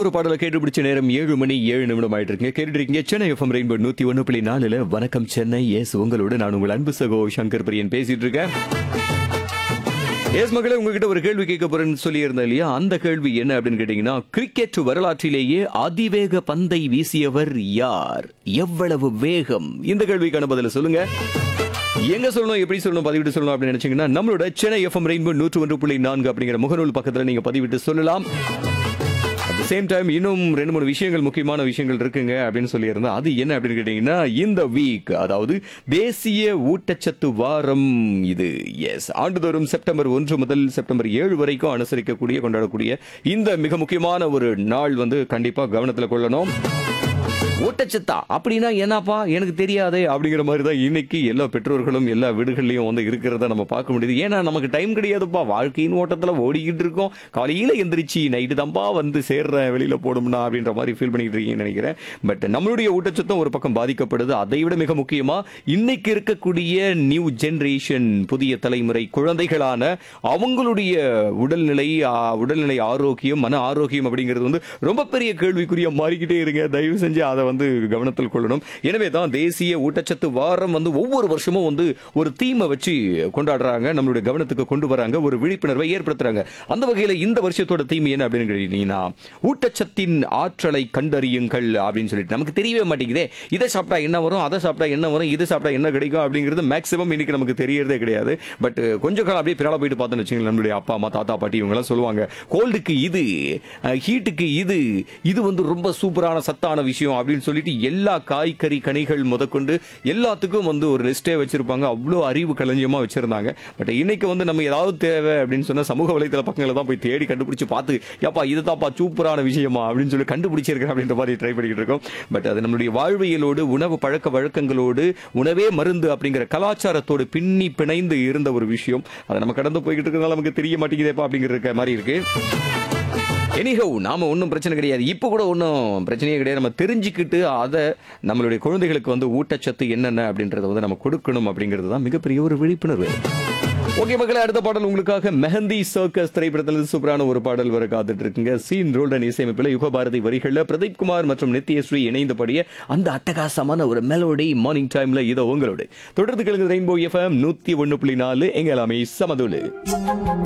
ஒரு பாடலை கேட்டு பிடிச்ச நேரம் ஏழு மணி ஏழு நிமிடம் ஆயிட்டு இருக்குங்க கேட்டுட்டு இருக்கீங்க சென்னை எஃப்எம் ரெயின்போ நூத்தி ஒன்னு புள்ளி நாலுல வணக்கம் சென்னை எஸ் உங்களோட நான் உங்கள் அன்பு சகோ சங்கர் பிரியன் பேசிட்டு இருக்கேன் எஸ் மகளே உங்ககிட்ட ஒரு கேள்வி கேட்க போறேன்னு சொல்லி இருந்தேன் இல்லையா அந்த கேள்வி என்ன அப்படின்னு கேட்டீங்கன்னா கிரிக்கெட் வரலாற்றிலேயே அதிவேக பந்தை வீசியவர் யார் எவ்வளவு வேகம் இந்த கேள்விக்கான பதில சொல்லுங்க எங்க சொல்லணும் எப்படி சொல்லணும் பதிவிட்டு சொல்லணும் அப்படின்னு நினைச்சீங்கன்னா நம்மளோட சென்னை எஃப்எம் ரெயின்போ நூற்று ஒன்று புள்ளி நான்கு அப்படிங்கிற முகநூல் பக்கத்துல நீங்க பதிவிட்டு சொல்லலாம் அட் சேம் டைம் இன்னும் ரெண்டு மூணு விஷயங்கள் முக்கியமான விஷயங்கள் இருக்குங்க அப்படின்னு சொல்லியிருந்தா அது என்ன அப்படின்னு கேட்டீங்கன்னா இந்த வீக் அதாவது தேசிய ஊட்டச்சத்து வாரம் இது எஸ் ஆண்டுதோறும் செப்டம்பர் ஒன்று முதல் செப்டம்பர் ஏழு வரைக்கும் அனுசரிக்கக்கூடிய கொண்டாடக்கூடிய இந்த மிக முக்கியமான ஒரு நாள் வந்து கண்டிப்பா கவனத்தில் கொள்ளணும் ஊட்டச்சத்தா அப்படின்னா என்னப்பா எனக்கு தெரியாதே அப்படிங்கிற மாதிரி தான் இன்னைக்கு எல்லா பெற்றோர்களும் எல்லா வீடுகள்லயும் வந்து இருக்கிறத நம்ம பார்க்க முடியுது ஏன்னா நமக்கு டைம் கிடையாதுப்பா வாழ்க்கையின் ஓட்டத்துல ஓடிக்கிட்டு இருக்கோம் காலையில எந்திரிச்சு நைட்டு தான்ப்பா வந்து சேர்றேன் வெளியில போடும்னா அப்படின்ற மாதிரி ஃபீல் பண்ணிட்டு இருக்கீங்கன்னு நினைக்கிறேன் பட் நம்மளுடைய ஊட்டச்சத்தும் ஒரு பக்கம் பாதிக்கப்படுது அதை விட மிக முக்கியமா இன்னைக்கு இருக்கக்கூடிய நியூ ஜெனரேஷன் புதிய தலைமுறை குழந்தைகளான அவங்களுடைய உடல்நிலை ஆ, உடல்நிலை ஆரோக்கியம் மன ஆரோக்கியம் அப்படிங்கிறது வந்து ரொம்ப பெரிய கேள்விக்குரிய மாறிக்கிட்டே இருங்க தயவு செஞ்சு அதை வந்து கவனத்தில் கொள்ளணும் எனவே தான் தேசிய ஊட்டச்சத்து வாரம் வந்து ஒவ்வொரு வருஷமும் வந்து ஒரு தீமை வச்சு கொண்டாடுறாங்க நம்மளுடைய கவனத்துக்கு கொண்டு வராங்க ஒரு விழிப்புணர்வை ஏற்படுத்துறாங்க அந்த வகையில இந்த வருஷத்தோட தீமை என்ன அப்படின்னு கேட்டீங்கன்னா ஊட்டச்சத்தின் ஆற்றலை கண்டறியுங்கள் அப்படின்னு சொல்லிட்டு நமக்கு தெரியவே மாட்டேங்குதே இதை சாப்பிட்டா என்ன வரும் அதை சாப்பிட்டா என்ன வரும் இது சாப்பிட்டா என்ன கிடைக்கும் அப்படிங்கிறது மேக்ஸிமம் இன்னைக்கு நமக்கு தெரியறதே கிடையாது பட் கொஞ்ச காலம் அப்படியே பின்னால போயிட்டு பார்த்தோன்னு வச்சுக்கோங்களேன் நம்மளுடைய அப்பா அம்மா தாத்தா பாட்டி இவங்க எல்லாம் சொல்லுவாங்க கோல்டுக்கு இது ஹீட்டுக்கு இது இது வந்து ரொம்ப சூப்பரான சத்தான விஷயம் அப்படின்னு சொல்லிட்டு எல்லா காய்கறி கனிகள் முதற்கொண்டு எல்லாத்துக்கும் வந்து ஒரு லிஸ்டே வச்சிருப்பாங்க அவ்வளோ அறிவு களஞ்சியமா வச்சிருந்தாங்க பட் இன்னைக்கு வந்து நம்ம ஏதாவது தேவை அப்படின்னு சொன்னா சமூக வலைத்தள பக்கங்களை தான் போய் தேடி கண்டுபிடிச்சு பார்த்து ஏப்பா இதுதான்ப்பா சூப்பரான விஷயமா அப்படின்னு சொல்லி கண்டுபிடிச்சிருக்கேன் அப்படின்ற மாதிரி ட்ரை பண்ணிக்கிட்டு இருக்கோம் பட் அது நம்மளுடைய வாழ்வியலோடு உணவு பழக்க வழக்கங்களோடு உணவே மருந்து அப்படிங்கிற கலாச்சாரத்தோடு பின்னி பிணைந்து இருந்த ஒரு விஷயம் அதை நம்ம கடந்து போய்கிட்டு இருக்கிறதுனால நமக்கு தெரிய மாட்டேங்குதேப்பா அப்படிங்கிற மாதிரி இருக்கு எனிஹவ் நாம ஒன்றும் பிரச்சனை கிடையாது இப்போ கூட ஒன்றும் பிரச்சனையே கிடையாது நம்ம தெரிஞ்சுக்கிட்டு அதை நம்மளுடைய குழந்தைகளுக்கு வந்து ஊட்டச்சத்து என்னென்ன அப்படின்றத வந்து நம்ம கொடுக்கணும் அப்படிங்கிறது தான் மிகப்பெரிய ஒரு விழிப்புணர்வு ஓகே மக்களே அடுத்த பாடல் உங்களுக்காக மெஹந்தி சர்க்கஸ் திரைப்படத்தில் சூப்பரான ஒரு பாடல் வர காத்துட்டு இருக்குங்க சீன் ரோல்டன் இசையமைப்பில் யுகபாரதி வரிகளில் பிரதீப் குமார் மற்றும் நித்யஸ்ரீ இணைந்தபடியே அந்த அட்டகாசமான ஒரு மெலோடி மார்னிங் டைம்ல இதோ உங்களோட தொடர்ந்து கேளுங்க ரெயின்போ எஃப்எம் நூத்தி ஒன்னு புள்ளி நாலு எங்க எல்லாமே சமதுலு